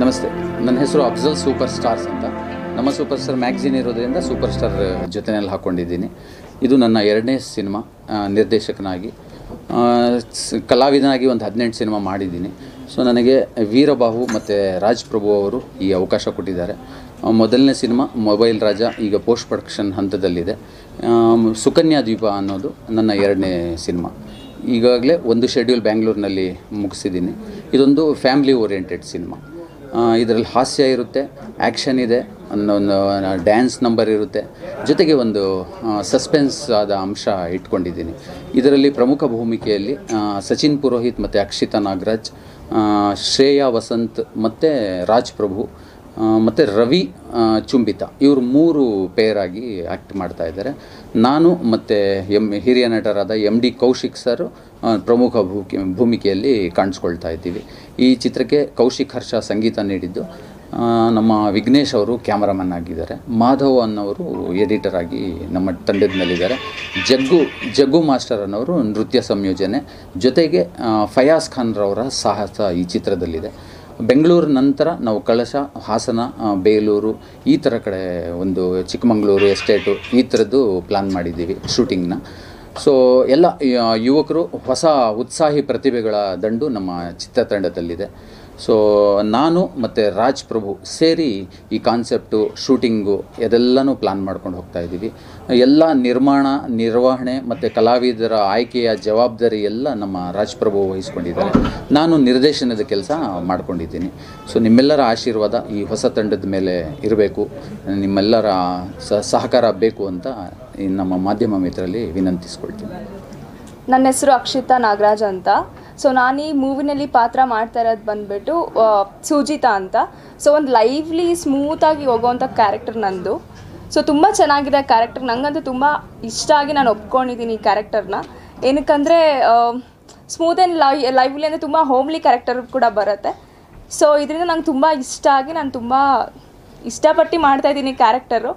ನಮಸ್ತೆ ನನ್ನ ಹೆಸರು ಅಫ್ಜಲ್ ಸೂಪರ್ ಸ್ಟಾರ್ಸ್ ಅಂತ ನಮ್ಮ ಸೂಪರ್ ಸ್ಟಾರ್ ಮ್ಯಾಗ್ಝಿನ್ ಇರೋದ್ರಿಂದ ಸೂಪರ್ ಸ್ಟಾರ್ ಜೊತೆಯಲ್ಲಿ ಹಾಕ್ಕೊಂಡಿದ್ದೀನಿ ಇದು ನನ್ನ ಎರಡನೇ ಸಿನಿಮಾ ಆ, ನಿರ್ದೇಶಕನಾಗಿ ಆ, ಸ್- ಕಲಾವಿದನಾಗಿ ಒಂದು ಹದಿನೆಂಟು ಸಿನಿಮಾ ಮಾಡಿದ್ದೀನಿ ಸೊ ನನಗೆ ವೀರಬಾಹು ಮತ್ತು ರಾಜ್ ಪ್ರಭು ಅವರು ಈ ಅವಕಾಶ ಕೊಟ್ಟಿದ್ದಾರೆ ಆ, ಮೊದಲನೇ ಸಿನಿಮಾ ಮೊಬೈಲ್ ರಾಜ ಈಗ ಪೋಸ್ಟ್ ಪ್ರೊಡಕ್ಷನ್ ಹಂತದಲ್ಲಿದೆ ಆ, ಸುಕನ್ಯಾ ದ್ವೀಪ ಅನ್ನೋದು ನನ್ನ ಎರಡನೇ ಸಿನಿಮಾ ಈಗಾಗಲೇ ಒಂದು ಶೆಡ್ಯೂಲ್ ಬ್ಯಾಂಗ್ಳೂರಿನಲ್ಲಿ ಮುಗಿಸಿದ್ದೀನಿ ಇದೊಂದು ಫ್ಯಾಮ್ಲಿ ಓರಿಯೆಂಟೆಡ್ ಸಿನಿಮಾ ಇದರಲ್ಲಿ ಹಾಸ್ಯ ಇರುತ್ತೆ ಆ್ಯಕ್ಷನ್ ಇದೆ ಒಂದು ಡ್ಯಾನ್ಸ್ ನಂಬರ್ ಇರುತ್ತೆ ಜೊತೆಗೆ ಒಂದು ಸಸ್ಪೆನ್ಸ್ ಆದ ಅಂಶ ಇಟ್ಕೊಂಡಿದ್ದೀನಿ ಇದರಲ್ಲಿ ಪ್ರಮುಖ ಭೂಮಿಕೆಯಲ್ಲಿ ಆ, ಸಚಿನ್ ಪುರೋಹಿತ್ ಮತ್ತು ಅಕ್ಷಿತಾ ನಾಗರಾಜ್ ಆ, ಶ್ರೇಯಾ ವಸಂತ್ ಮತ್ತು ರಾಜ್ ಪ್ರಭು ಮತ್ತು ರವಿ ಆ, ಚುಂಬಿತ ಇವರು ಮೂರು ಪೇರ್ ಆಗಿ ಆ್ಯಕ್ಟ್ ಮಾಡ್ತಾ ಇದ್ದಾರೆ ನಾನು ಮತ್ತು ಎಮ್ ಹಿರಿಯ ನಟರಾದ ಎಮ್ ಡಿ ಕೌಶಿಕ್ ಸರ್ ಆ, ಪ್ರಮುಖ ಭೂಕಿ ಭೂಮಿಕೆಯಲ್ಲಿ ಕಾಣಿಸ್ಕೊಳ್ತಾ ಇದ್ದೀವಿ ಈ ಚಿತ್ರಕ್ಕೆ ಕೌಶಿಕ್ ಹರ್ಷ ಸಂಗೀತ ನೀಡಿದ್ದು ಆ, ನಮ್ಮ ವಿಘ್ನೇಶ್ ಅವರು ಕ್ಯಾಮರಾಮನ್ ಆಗಿದ್ದಾರೆ ಮಾಧವ್ ಅನ್ನೋರು ಎಡಿಟರ್ ಆಗಿ ನಮ್ಮ ತಂಡದ ಮೇಲಿದ್ದಾರೆ ಜಗ್ಗು ಜಗ್ಗು ಮಾಸ್ಟರ್ ಅನ್ನೋರು ನೃತ್ಯ ಸಂಯೋಜನೆ ಜೊತೆಗೆ ಆ, ಫಯಾಜ್ ಖಾನ್ರವರ ಸಾಹಸ ಈ ಚಿತ್ರದಲ್ಲಿದೆ ಬೆಂಗಳೂರು ನಂತರ ನಾವು ಕಳಶ ಹಾಸನ ಆ, ಬೇಲೂರು ಈ ಥರ ಕಡೆ ಒಂದು ಚಿಕ್ಕಮಗಳೂರು ಎಸ್ಟೇಟು ಈ ಥರದ್ದು ಪ್ಲ್ಯಾನ್ ಮಾಡಿದ್ದೀವಿ ಶೂಟಿಂಗ್ನ ಸೊ ಎಲ್ಲ ಯ- ಯುವಕರು ಹೊಸ ಉತ್ಸಾಹಿ ಪ್ರತಿಭೆಗಳ ದಂಡು ನಮ್ಮ ಚಿತ್ರತಂಡದಲ್ಲಿದೆ ಸೊ ನಾನು ಮತ್ತು ರಾಜ್ ಪ್ರಭು ಸೇರಿ ಈ ಕಾನ್ಸೆಪ್ಟು ಶೂಟಿಂಗು ಇದೆಲ್ಲನೂ ಪ್ಲ್ಯಾನ್ ಮಾಡ್ಕೊಂಡು ಹೋಗ್ತಾ ಇದ್ದೀವಿ ಎಲ್ಲ ನಿರ್ಮಾಣ ನಿರ್ವಹಣೆ ಮತ್ತು ಕಲಾವಿದರ ಆಯ್ಕೆಯ ಜವಾಬ್ದಾರಿ ಎಲ್ಲ ನಮ್ಮ ರಾಜ್ ಪ್ರಭು ವಹಿಸ್ಕೊಂಡಿದ್ದಾರೆ ನಾನು ನಿರ್ದೇಶನದ ಕೆಲಸ ಮಾಡ್ಕೊಂಡಿದ್ದೀನಿ ಸೊ ನಿಮ್ಮೆಲ್ಲರ ಆಶೀರ್ವಾದ ಈ ಹೊಸ ತಂಡದ ಮೇಲೆ ಇರಬೇಕು ನಿಮ್ಮೆಲ್ಲರ ಸ- ಸಹಕಾರ ಬೇಕು ಅಂತ ಈ ನಮ್ಮ ಮಾಧ್ಯಮ ಮಿತ್ರರಲ್ಲಿ ವಿನಂತಿಸ್ಕೊಳ್ತೀನಿ ನನ್ನ ಹೆಸರು ಅಕ್ಷಿತಾ ನಾಗರಾಜ್ ಅಂತ ಸೊ ನಾನು ಈ ಮೂವಿನಲ್ಲಿ ಪಾತ್ರ ಮಾಡ್ತಾ ಇರೋದು ಬಂದ್ಬಿಟ್ಟು ಆ, ಸುಜಿತಾ ಅಂತ ಸೊ ಒಂದು ಲೈವ್ಲಿ ಸ್ಮೂತಾಗಿ ಹೋಗೋವಂಥ ಕ್ಯಾರೆಕ್ಟರ್ ನಂದು ಸೊ ತುಂಬ ಚೆನ್ನಾಗಿದೆ ಕ್ಯಾರೆಕ್ಟರ್ ನಂಗಂತೂ ತುಂಬ ಇಷ್ಟ ಆಗಿ ನಾನು ಒಪ್ಕೊಂಡಿದ್ದೀನಿ ಈ ಕ್ಯಾರೆಕ್ಟರ್ನ ಏನಕ್ಕಂದರೆ ಸ್ಮೂತ್ ಆ್ಯಂಡ್ ಲೈ ಲೈವ್ಲಿ ಅಂದರೆ ತುಂಬ ಹೋಮ್ಲಿ ಕ್ಯಾರೆಕ್ಟರ್ ಕೂಡ ಬರುತ್ತೆ ಸೊ ಇದರಿಂದ ನಂಗೆ ತುಂಬ ಇಷ್ಟ ಆಗಿ ನಾನು ತುಂಬ ಇಷ್ಟಪಟ್ಟು ಮಾಡ್ತಾ ಇದ್ದೀನಿ ಕ್ಯಾರೆಕ್ಟರು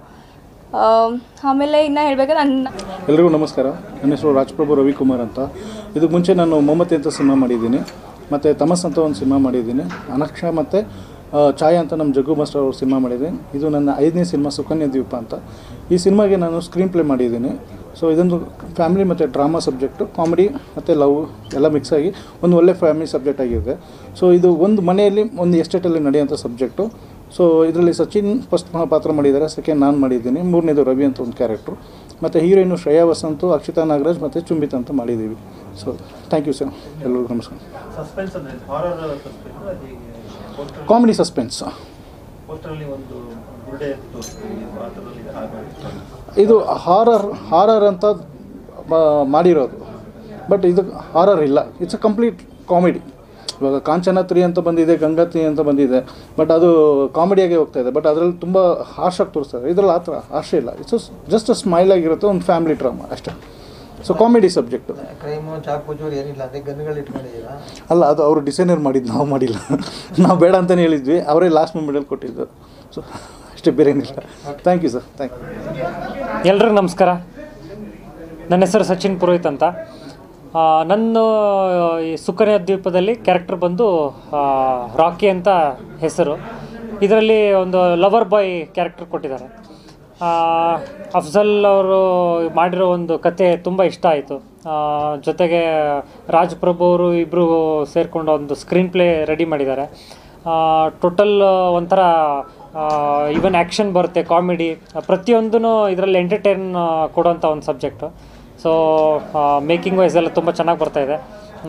ಆಮೇಲೆ ಇನ್ನು ಹೇಳಬೇಕಾದ್ರೆ ನನ್ನ ಎಲ್ರಿಗೂ ನಮಸ್ಕಾರ ನನ್ನ ಹೆಸರು ರಾಜ್ಪ್ರಭು ರವಿಕುಮಾರ್ ಅಂತ ಇದಕ್ಕೆ ಮುಂಚೆ ನಾನು ಮೊಮ್ಮತಿ ಅಂತ ಸಿನಿಮಾ ಮಾಡಿದ್ದೀನಿ ಮತ್ತು ತಮಸ್ ಅಂತ ಒಂದು ಸಿನಿಮಾ ಮಾಡಿದ್ದೀನಿ ಅನಕ್ಷ ಮತ್ತು ಛಾಯಾ ಅಂತ ನಮ್ಮ ಜಗ್ಗು ಮಾಸ್ಟರ್ ಅವ್ರ ಸಿನಿಮಾ ಮಾಡಿದ್ದೀನಿ ಇದು ನನ್ನ ಐದನೇ ಸಿನಿಮಾ ಸುಕನ್ಯಾ ದ್ವೀಪ ಅಂತ ಈ ಸಿನಿಮಾಗೆ ನಾನು ಸ್ಕ್ರೀನ್ ಪ್ಲೇ ಮಾಡಿದ್ದೀನಿ ಸೊ ಇದೊಂದು ಫ್ಯಾಮಿಲಿ ಮತ್ತು ಡ್ರಾಮಾ ಸಬ್ಜೆಕ್ಟು ಕಾಮಿಡಿ ಮತ್ತು ಲವ್ ಎಲ್ಲ ಮಿಕ್ಸ್ ಆಗಿ ಒಂದು ಒಳ್ಳೆ ಫ್ಯಾಮಿಲಿ ಸಬ್ಜೆಕ್ಟ್ ಆಗಿದೆ ಸೊ ಇದು ಒಂದು ಮನೆಯಲ್ಲಿ ಒಂದು ಎಸ್ಟೇಟಲ್ಲಿ ನಡೆಯುವಂಥ ಸಬ್ಜೆಕ್ಟು ಸೊ ಇದರಲ್ಲಿ ಸಚಿನ್ ಫಸ್ಟ್ ಪಾತ್ರ ಮಾಡಿದ್ದಾರೆ ಸೆಕೆಂಡ್ ನಾನು ಮಾಡಿದ್ದೀನಿ ಮೂರನೇದು ರವಿ ಅಂತ ಒಂದು ಕ್ಯಾರೆಕ್ಟ್ರು ಮತ್ತು ಹೀರೋಯಿನು ಶ್ರೇಯಾ ವಸಂತು ಅಕ್ಷಿತಾ ನಾಗರಾಜ್ ಮತ್ತು ಚುಂಬಿತ್ ಅಂತ ಮಾಡಿದ್ದೀವಿ ಸೊ ಥ್ಯಾಂಕ್ ಯು ಸರ್ ಎಲ್ಲರಿಗೂ ನಮಸ್ಕಾರ ಸಸ್ಪೆನ್ಸ್ ಅಂದ್ರೆ ಹಾರರ್ ಸಸ್ಪೆನ್ಸ್ ಅದು ಹೇಗೆ ಪೋಸ್ಟರ್ ಕಾಮಿಡಿ ಸಸ್ಪೆನ್ಸ್ ಪೋಸ್ಟರಲ್ಲಿ ಒಂದು ಬುರುಡೆ ತೋರಿಸ್ತೀವಿ ಆ ಥರದಲ್ಲಿ ಇದೆ ಹಾಗೆ ಇದು ಹಾರರ್ ಹಾರರ್ ಅಂತ ಮ- ಮಾಡಿರೋದು ಬಟ್ ಇದು ಹಾರರ್ ಇಲ್ಲ ಇಟ್ಸ್ ಅ ಕಂಪ್ಲೀಟ್ ಕಾಮಿಡಿ ಇವಾಗ ಕಾಂಚನ ತ್ರೀ ಅಂತ ಬಂದಿದೆ ಗಂಗಾ ತ್ರೀ ಅಂತ ಬಂದಿದೆ ಬಟ್ ಅದು ಕಾಮಿಡಿಯಾಗೆ ಹೋಗ್ತಾ ಇದೆ ಬಟ್ ಅದರಲ್ಲಿ ತುಂಬ ಹಾರ್ಶಾಗಿ ತೋರಿಸ್ತಾರೆ ಇದರಲ್ಲಿ ಆ ಥರ ಹಾರ್ಷ ಇಲ್ಲ ಇಟ್ಸ್ ಜಸ್ಟ್ ಸ್ಮೈಲ್ ಆಗಿರುತ್ತೆ ಒಂದು ಫ್ಯಾಮಿಲಿ ಡ್ರಾಮಾ ಅಷ್ಟೇ ಸೊ ಕಾಮಿಡಿ ಸಬ್ಜೆಕ್ಟು ಕ್ರೈಮು ಚಾಕು ಚೂರು ಏನಿಲ್ಲ ಅದೇ ಗನ್ಗಳು ಇಟ್ಕೊಂಡಿದ್ದೀರಾ ಅಲ್ಲ ಅದು ಅವರು ಡಿಸೈನರ್ ಮಾಡಿದ್ದು ನಾವು ಮಾಡಿಲ್ಲ ನಾವು ಬೇಡ ಅಂತಲೇ ಹೇಳಿದ್ವಿ ಅವರೇ ಲಾಸ್ಟ್ ಮೂಮೆಂಟಲ್ಲಿ ಕೊಟ್ಟಿದ್ದು ಸೊ ಅಷ್ಟೇ ಬೇರೆ ಏನಿಲ್ಲ thank you sir thank you ಎಲ್ರಿಗೂ ನಮಸ್ಕಾರ ನನ್ನ ಹೆಸರು ಸಚಿನ್ ಪುರೋಹಿತ್ ಅಂತ ಆ, ನನ್ನ ಈ ಸುಕನ್ಯ ದ್ವೀಪದಲ್ಲಿ ಕ್ಯಾರೆಕ್ಟರ್ ಬಂದು ಆ, ರಾಕಿ ಅಂತ ಹೆಸರು ಇದರಲ್ಲಿ ಒಂದು ಲವರ್ ಬಾಯ್ ಕ್ಯಾರೆಕ್ಟರ್ ಕೊಟ್ಟಿದ್ದಾರೆ ಆ, ಅಫ್ಜಲ್ ಅವರು ಮಾಡಿರೋ ಒಂದು ಕತೆ ತುಂಬ ಇಷ್ಟ ಆಯಿತು ಜೊತೆಗೆ ರಾಜ್ ಪ್ರಭು ಅವರು ಇಬ್ಬರು ಸೇರಿಕೊಂಡು ಒಂದು ಸ್ಕ್ರೀನ್ ಪ್ಲೇ ರೆಡಿ ಮಾಡಿದ್ದಾರೆ ಟೋಟಲ್ ಒಂಥರ ಈವನ್ ಆ್ಯಕ್ಷನ್ ಬರುತ್ತೆ ಕಾಮಿಡಿ ಪ್ರತಿಯೊಂದೂ ಇದರಲ್ಲಿ ಎಂಟರ್ಟೈನ್ ಕೊಡೋಂಥ ಒಂದು ಸಬ್ಜೆಕ್ಟು ಸೊ ಮೇಕಿಂಗ್ ವೈಸ್ ಎಲ್ಲ ತುಂಬ ಚೆನ್ನಾಗಿ ಬರ್ತಾ ಇದೆ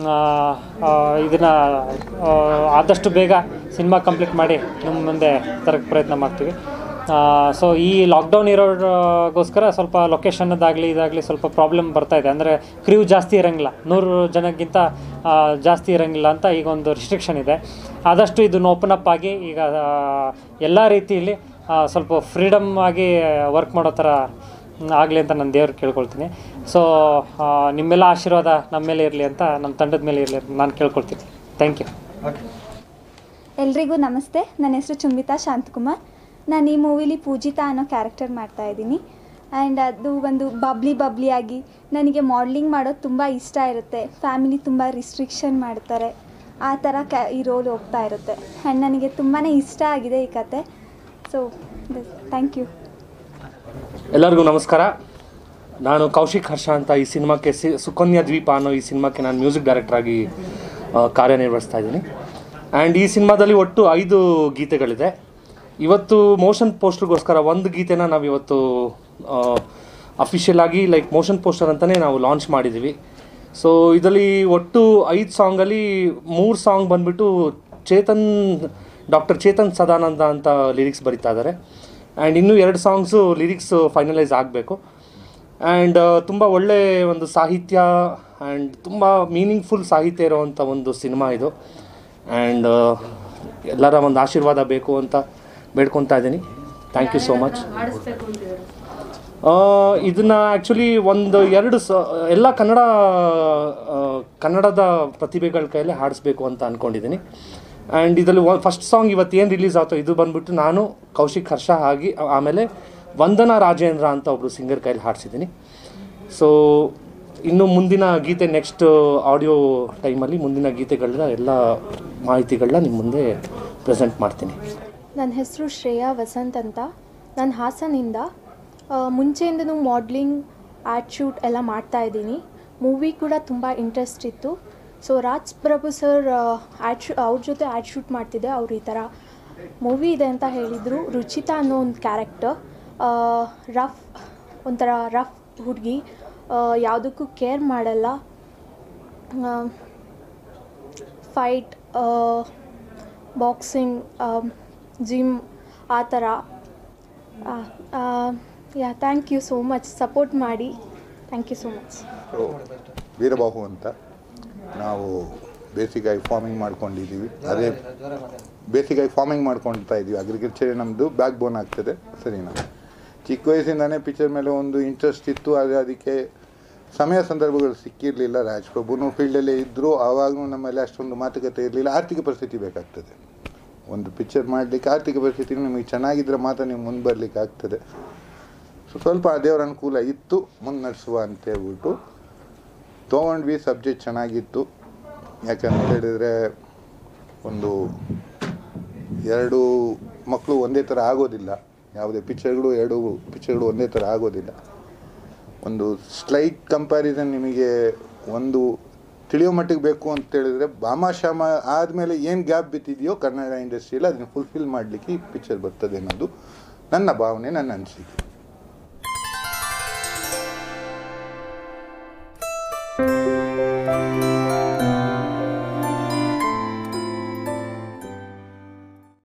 ಇದನ್ನು ಆದಷ್ಟು ಬೇಗ ಸಿನಿಮಾ ಕಂಪ್ಲೀಟ್ ಮಾಡಿ ನಿಮ್ಮ ಮುಂದೆ ತರಕ್ಕೆ ಪ್ರಯತ್ನ ಮಾಡ್ತೀವಿ ಸೊ ಈ ಲಾಕ್ಡೌನ್ ಇರೋಗೋಸ್ಕರ ಸ್ವಲ್ಪ ಲೊಕೇಶನ್ನದಾಗಲಿ ಇದಾಗಲಿ ಸ್ವಲ್ಪ ಪ್ರಾಬ್ಲಮ್ ಬರ್ತಾ ಇದೆ ಅಂದರೆ ಕ್ರೀವ್ ಜಾಸ್ತಿ ಇರೋಂಗಿಲ್ಲ ನೂರು ಜನಕ್ಕಿಂತ ಆ, ಜಾಸ್ತಿ ಇರೋಂಗಿಲ್ಲ ಅಂತ ಈಗ ಒಂದು ರಿಸ್ಟ್ರಿಕ್ಷನ್ ಇದೆ ಆದಷ್ಟು ಇದನ್ನು ಓಪನ್ ಅಪ್ ಆಗಿ ಈಗ ಎಲ್ಲ ರೀತಿಯಲ್ಲಿ ಆ, ಸ್ವಲ್ಪ ಫ್ರೀಡಮ್ ಆಗಿ ವರ್ಕ್ ಮಾಡೋ ಥರ ಆಗಲಿ ಅಂತ ನಾನು ದೇವ್ರಿಗೆ ಕೇಳ್ಕೊಳ್ತೀನಿ ಸೊ ನಿಮ್ಮೆಲ್ಲ ಆಶೀರ್ವಾದ ನಮ್ಮ ಮೇಲೆ ಇರಲಿ ಅಂತ ನಮ್ಮ ತಂಡದ ಮೇಲೆ ಇರಲಿ ನಾನು ಕೇಳ್ಕೊಳ್ತೀನಿ ಥ್ಯಾಂಕ್ ಯು ಎಲ್ರಿಗೂ ನಮಸ್ತೆ ನನ್ನ ಹೆಸರು ಚುಂಬಿತಾ ಶಾಂತಕುಮಾರ್ ನಾನು ಈ ಮೂವಿಲಿ ಪೂಜಿತಾ ಅನ್ನೋ ಕ್ಯಾರೆಕ್ಟರ್ ಮಾಡ್ತಾ ಇದ್ದೀನಿ ಆ್ಯಂಡ್ ಅದು ಒಂದು ಬಬ್ಲಿ ಬಬ್ಲಿ ಆಗಿ ನನಗೆ ಮಾಡ್ಲಿಂಗ್ ಮಾಡೋದು ತುಂಬ ಇಷ್ಟ ಇರುತ್ತೆ ಫ್ಯಾಮಿಲಿ ತುಂಬ ರಿಸ್ಟ್ರಿಕ್ಷನ್ ಮಾಡ್ತಾರೆ ಆ ಥರ ಕ್ಯಾ ಈ ರೋಲ್ ಹೋಗ್ತಾ ಇರುತ್ತೆ ಆ್ಯಂಡ್ ನನಗೆ ತುಂಬಾ ಇಷ್ಟ ಆಗಿದೆ ಈ ಕತೆ ಸೊ ಥ್ಯಾಂಕ್ ಯು ಎಲ್ಲರಿಗೂ ನಮಸ್ಕಾರ ನಾನು ಕೌಶಿಕ್ ಹರ್ಷ ಅಂತ ಈ ಸಿನಿಮಾಕ್ಕೆ ಸಿ ಸುಕನ್ಯಾ ದ್ವೀಪ ಅನ್ನೋ ಈ ಸಿನಿಮಾಕ್ಕೆ ನಾನು ಮ್ಯೂಸಿಕ್ ಡೈರೆಕ್ಟರ್ ಆಗಿ ಆ, ಕಾರ್ಯನಿರ್ವಹಿಸ್ತಾ ಇದ್ದೀನಿ ಆ್ಯಂಡ್ ಈ ಸಿನಿಮಾದಲ್ಲಿ ಒಟ್ಟು ಐದು ಗೀತೆಗಳಿದೆ ಇವತ್ತು ಮೋಷನ್ ಪೋಸ್ಟರ್ಗೋಸ್ಕರ ಒಂದು ಗೀತೆನ ನಾವು ಇವತ್ತು ಅಫಿಷಿಯಲ್ ಆಗಿ ಲೈಕ್ ಮೋಷನ್ ಪೋಸ್ಟರ್ ಅಂತಲೇ ನಾವು ಲಾಂಚ್ ಮಾಡಿದ್ದೀವಿ ಸೊ ಇದರಲ್ಲಿ ಒಟ್ಟು ಐದು ಸಾಂಗಲ್ಲಿ ಮೂರು ಸಾಂಗ್ ಬಂದ್ಬಿಟ್ಟು ಚೇತನ್ ಡಾಕ್ಟರ್ ಚೇತನ್ ಸದಾನಂದ ಅಂತ ಲಿರಿಕ್ಸ್ ಬರಿತಾ ಇದ್ದಾರೆ ಆ್ಯಂಡ್ ಇನ್ನೂ ಎರಡು ಸಾಂಗ್ಸು ಲಿರಿಕ್ಸ್ ಫೈನಲೈಸ್ ಆಗಬೇಕು ಆ್ಯಂಡ್ ತುಂಬ ಒಳ್ಳೆ ಒಂದು ಸಾಹಿತ್ಯ ಆ್ಯಂಡ್ ತುಂಬ ಮೀನಿಂಗ್ಫುಲ್ ಸಾಹಿತ್ಯ ಇರುವಂಥ ಒಂದು ಸಿನಿಮಾ ಇದು ಆ್ಯಂಡ್ ಎಲ್ಲರ ಒಂದು ಆಶೀರ್ವಾದ ಬೇಕು ಅಂತ ಬೇಡ್ಕೊತಾ ಇದ್ದೀನಿ ಥ್ಯಾಂಕ್ ಯು ಸೋ ಮಚ್ ಇದನ್ನು ಆ್ಯಕ್ಚುಲಿ ಒಂದು ಎರಡು ಸ ಎಲ್ಲ ಕನ್ನಡ ಆ, ಕನ್ನಡದ ಪ್ರತಿಭೆಗಳ ಕೈಯಲ್ಲಿ ಹಾಡಿಸ್ಬೇಕು ಅಂತ ಅಂದ್ಕೊಂಡಿದ್ದೀನಿ ಆ್ಯಂಡ್ ಇದರಲ್ಲಿ ಫಸ್ಟ್ ಸಾಂಗ್ ಇವತ್ತು ಏನು ರಿಲೀಸ್ ಆಯ್ತೋ ಇದು ಬಂದ್ಬಿಟ್ಟು ನಾನು ಕೌಶಿಕ್ ಹರ್ಷ ಆಗಿ ಆ- ಆಮೇಲೆ ವಂದನಾ ರಾಜೇಂದ್ರ ಅಂತ ಒಬ್ಬರು ಸಿಂಗರ್ ಕೈಲಿ ಹಾಡಿಸಿದ್ದೀನಿ ಸೊ ಇನ್ನು ಮುಂದಿನ ಗೀತೆ ನೆಕ್ಸ್ಟ್ ಆಡಿಯೋ ಟೈಮಲ್ಲಿ ಮುಂದಿನ ಗೀತೆಗಳನ್ನ ಎಲ್ಲ ಮಾಹಿತಿಗಳನ್ನ ನಿಮ್ಮ ಮುಂದೆ ಪ್ರೆಸೆಂಟ್ ಮಾಡ್ತೀನಿ ನನ್ನ ಹೆಸರು ಶ್ರೇಯಾ ವಸಂತ್ ಅಂತ ನಾನು ಹಾಸನಿಂದ ಆ, ಮುಂಚೆಯಿಂದನೂ ಮಾಡ್ಲಿಂಗ್ ಆ್ಯಡ್ ಶೂಟ್ ಎಲ್ಲ ಮಾಡ್ತಾ ಇದ್ದೀನಿ ಮೂವಿ ಕೂಡ ತುಂಬ ಇಂಟ್ರೆಸ್ಟ್ ಇತ್ತು so Raj Prabhu sir ad shoot ಅವ್ರ ಜೊತೆ ಆ್ಯಡ್ ಶೂಟ್ ಮಾಡ್ತಿದ್ದೆ ಅವ್ರು ಈ ಥರ ಮೂವಿ ಇದೆ ಅಂತ ಹೇಳಿದರು ರುಚಿತಾ ಅನ್ನೋ ಒಂದು ಕ್ಯಾರೆಕ್ಟರ್ ರಫ್ ಒಂಥರ ರಫ್ ಹುಡುಗಿ ಯಾವುದಕ್ಕೂ ಕೇರ್ ಮಾಡಲ್ಲ ಫೈಟ್ ಬಾಕ್ಸಿಂಗ್ ಜಿಮ್ ಆ ಥರ yeah thank you so much support ಮಾಡಿ thank you so much Veerabahu ಅಂತ ನಾವು ಬೇಸಿಗಾಗಿ ಫಾರ್ಮಿಂಗ್ ಮಾಡ್ಕೊಂಡಿದ್ದೀವಿ ಅದೇ ಬೇಸಿಗಾಗಿ ಫಾರ್ಮಿಂಗ್ ಮಾಡ್ಕೊಳ್ತಾ ಇದ್ದೀವಿ ಅಗ್ರಿಕಲ್ಚರೇ ನಮ್ಮದು ಬ್ಯಾಕ್ ಬೋನ್ ಆಗ್ತದೆ ಸರಿನಾ ಚಿಕ್ಕ ವಯಸ್ಸಿಂದನೇ ಪಿಕ್ಚರ್ ಮೇಲೆ ಒಂದು ಇಂಟ್ರೆಸ್ಟ್ ಇತ್ತು ಆದರೆ ಅದಕ್ಕೆ ಸಮಯ ಸಂದರ್ಭಗಳು ಸಿಕ್ಕಿರಲಿಲ್ಲ ರಾಜ್ಪ್ರಭುನು ಫೀಲ್ಡಲ್ಲೇ ಇದ್ದರು ಆವಾಗಲೂ ನಮ್ಮಲ್ಲಿ ಅಷ್ಟೊಂದು ಮಾತುಕತೆ ಇರಲಿಲ್ಲ ಆರ್ಥಿಕ ಪರಿಸ್ಥಿತಿ ಬೇಕಾಗ್ತದೆ ಒಂದು ಪಿಕ್ಚರ್ ಮಾಡಲಿಕ್ಕೆ ಆರ್ಥಿಕ ಪರಿಸ್ಥಿತಿ ನಿಮಗೆ ಚೆನ್ನಾಗಿದ್ದರೆ ಮಾತ್ರ ನೀವು ಮುಂದೆ ಬರಲಿಕ್ಕೆ ಆಗ್ತದೆ ಸೊ ಸ್ವಲ್ಪ ದೇವರ ಅನುಕೂಲ ಇತ್ತು ಮುನ್ನಡೆಸುವ ಅಂತ ಹೇಳ್ಬಿಟ್ಟು ತೊಗೊಂಡ್ವಿ ಸಬ್ಜೆಕ್ಟ್ ಚೆನ್ನಾಗಿತ್ತು ಯಾಕಂತ ಹೇಳಿದರೆ ಒಂದು ಎರಡು ಮಕ್ಕಳು ಒಂದೇ ಥರ ಆಗೋದಿಲ್ಲ ಯಾವುದೇ ಪಿಕ್ಚರ್ಗಳು ಎರಡು ಪಿಕ್ಚರ್ಗಳು ಒಂದೇ ಥರ ಆಗೋದಿಲ್ಲ ಒಂದು ಸ್ಲೈಟ್ ಕಂಪ್ಯಾರಿಸನ್ ನಿಮಗೆ ಒಂದು ತಿಳಿಯೋ ಮಟ್ಟಿಗೆ ಬೇಕು ಅಂತ ಹೇಳಿದ್ರೆ ಭಾಮಾಶಾಮ ಆದಮೇಲೆ ಏನು ಗ್ಯಾಪ್ ಬಿತ್ತಿದೆಯೋ ಕನ್ನಡ ಇಂಡಸ್ಟ್ರಿಯಲ್ಲಿ ಅದನ್ನು ಫುಲ್ಫಿಲ್ ಮಾಡಲಿಕ್ಕೆ ಈ ಪಿಕ್ಚರ್ ಬರ್ತದೆ ಅನ್ನೋದು ನನ್ನ ಭಾವನೆ ನನ್ನ ಅನಿಸಿಕೆ